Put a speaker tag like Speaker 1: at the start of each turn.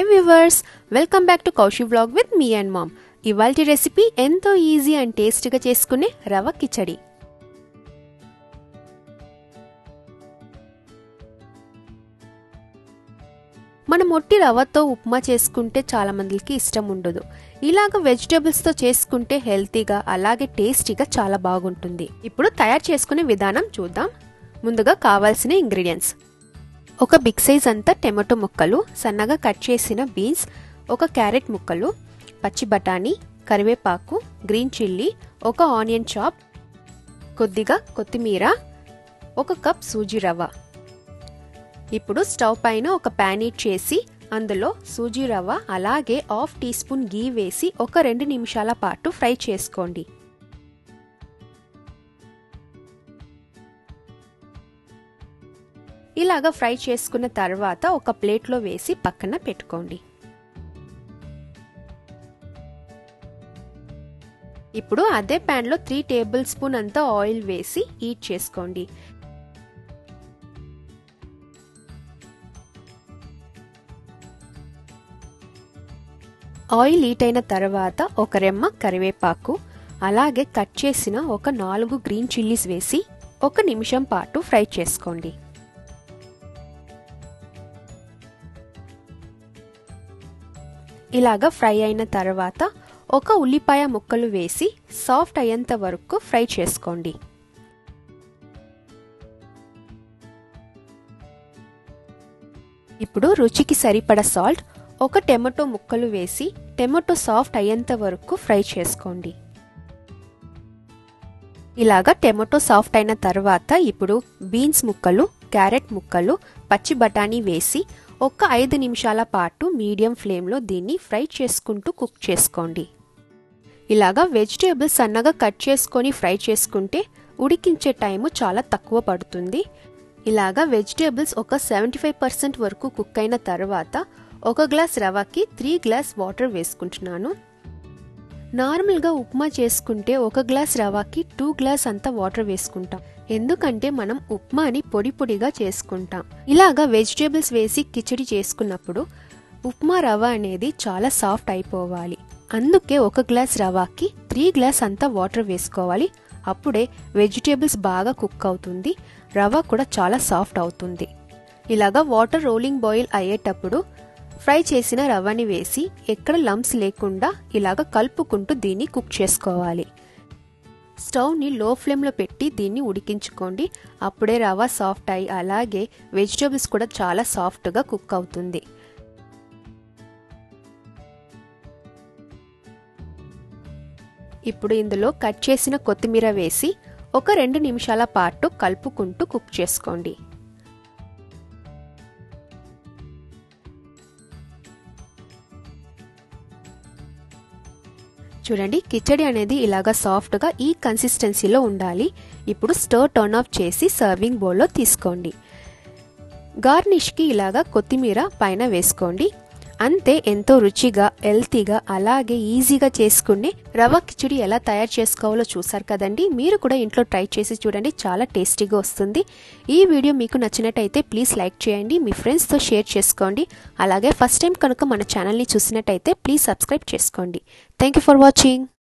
Speaker 1: viewers welcome back to Kaushi vlog with me and mom ఇవాల్టి recipe ఎంతో easy and టేస్టీగా చేసుకునే రవ కిచడి మనం ఒట్టి రవ్వతో ఉప్మా చేసుకుంటే చాలా మందికి ఇష్టం ఉండదు ఇలాగ వెజిటేబుల్స్తో చేసుకుంటే హెల్తీగా అలాగే టేస్టీగా చాలా బాగుంటుంది ఇప్పుడు తయారు చేసుకునే విధానం చూద్దాం ముందుగా కావాల్సిన ఇంగ్రీడియంట్స్ ఒక బిగ్ సైజ్ అంతా టమాటో ముక్కలు సన్నగా కట్ చేసిన బీన్స్ ఒక క్యారెట్ ముక్కలు పచ్చి బఠానీ కరివేపాకు గ్రీన్ చిల్లీ ఒక ఆనియన్ చాప్ కొద్దిగా కొత్తిమీర ఒక కప్ సూజీ రవ్వ ఇప్పుడు స్టవ్ పైన ఒక ప్యాన్ హీట్ చేసి అందులో సూజీ రవ్వ అలాగే హాఫ్ టీ స్పూన్ గీ వేసి ఒక రెండు నిమిషాల పాటు ఫ్రై చేసుకోండి ఇలాగ ఫ్రై చేసుకున్న తర్వాత ఒక ప్లేట్లో వేసి పక్కన పెట్టుకోండి ఇప్పుడు అదే ప్యాన్లో త్రీ టేబుల్ స్పూన్ అంతా ఆయిల్ వేసి హీట్ చేసుకోండి ఆయిల్ హీట్ అయిన తర్వాత ఒక రెమ్మ కరివేపాకు అలాగే కట్ చేసిన ఒక నాలుగు గ్రీన్ చిల్లీస్ వేసి ఒక నిమిషం పాటు ఫ్రై చేసుకోండి ఇలాగా ఫ్రై అయిన తర్వాత ఒక ఉల్లిపాయ ముక్కలు వేసి సాఫ్ట్ అయ్యేంత వరకు ఫ్రై చేసుకోండి ఇప్పుడు రుచికి సరిపడ సాల్ట్ ఒక టమాటో ముక్కలు వేసి టమాటో సాఫ్ట్ అయ్యేంత వరకు ఫ్రై చేసుకోండి ఇలాగా టమాటో సాఫ్ట్ అయిన తర్వాత ఇప్పుడు బీన్స్ ముక్కలు క్యారెట్ ముక్కలు పచ్చి బఠానీ వేసి ఒక ఐదు నిమిషాల పాటు మీడియం ఫ్లేమ్లో దీన్ని ఫ్రై చేసుకుంటూ కుక్ చేసుకోండి ఇలాగా వెజిటేబుల్స్ సన్నగా కట్ చేసుకొని ఫ్రై చేసుకుంటే ఉడికించే టైము చాలా తక్కువ పడుతుంది ఇలాగా వెజిటేబుల్స్ ఒక సెవెంటీ ఫైవ్ పర్సెంట్ వరకు కుక్ అయిన తర్వాత ఒక గ్లాస్ రవాకి త్రీ గ్లాస్ వాటర్ వేసుకుంటున్నాను నార్మల్గా ఉప్మా చేసుకుంటే ఒక గ్లాస్ రవాకి టూ గ్లాస్ అంతా వాటర్ వేసుకుంటాం ఎందుకంటే మనం ఉప్మాని పొడి పొడిగా చేసుకుంటాం ఇలాగా వెజిటేబుల్స్ వేసి కిచడి చేసుకున్నప్పుడు ఉప్మా రవ అనేది చాలా సాఫ్ట్ అయిపోవాలి అందుకే ఒక గ్లాస్ రవాకి త్రీ గ్లాస్ అంతా వాటర్ వేసుకోవాలి అప్పుడే వెజిటేబుల్స్ బాగా కుక్ అవుతుంది రవ కూడా చాలా సాఫ్ట్ అవుతుంది ఇలాగా వాటర్ రోలింగ్ బాయిల్ అయ్యేటప్పుడు ఫ్రై చేసిన రవ్వని వేసి ఎక్కడ లంప్స్ లేకుండా ఇలాగ కలుపుకుంటూ దీన్ని కుక్ చేసుకోవాలి స్టవ్ని లో ఫ్లేమ్లో పెట్టి దీన్ని ఉడికించుకోండి అప్పుడే రవ్వ సాఫ్ట్ అయ్యి అలాగే వెజిటేబుల్స్ కూడా చాలా సాఫ్ట్గా కుక్ అవుతుంది ఇప్పుడు ఇందులో కట్ చేసిన కొత్తిమీర వేసి ఒక రెండు నిమిషాల పాటు కలుపుకుంటూ కుక్ చేసుకోండి చూడండి కిచడి అనేది ఇలాగా సాఫ్ట్గా ఈ కన్సిస్టెన్సీలో ఉండాలి ఇప్పుడు స్టవ్ టర్న్ ఆఫ్ చేసి సర్వింగ్ బౌల్లో తీసుకోండి గార్నిష్కి ఇలాగా కొత్తిమీర పైన వేసుకోండి అంతే ఎంతో రుచిగా హెల్తీగా అలాగే ఈజీగా చేసుకునే రవ కిచడి ఎలా తయారు చేసుకోవాలో చూసారు కదండి మీరు కూడా ఇంట్లో ట్రై చేసి చూడండి చాలా టేస్టీగా వస్తుంది ఈ వీడియో మీకు నచ్చినట్టయితే ప్లీజ్ లైక్ చేయండి మీ ఫ్రెండ్స్తో షేర్ చేసుకోండి అలాగే ఫస్ట్ టైం కనుక మన ఛానల్ని చూసినట్టయితే ప్లీజ్ సబ్స్క్రైబ్ చేసుకోండి థ్యాంక్ యూ ఫర్ వాచింగ్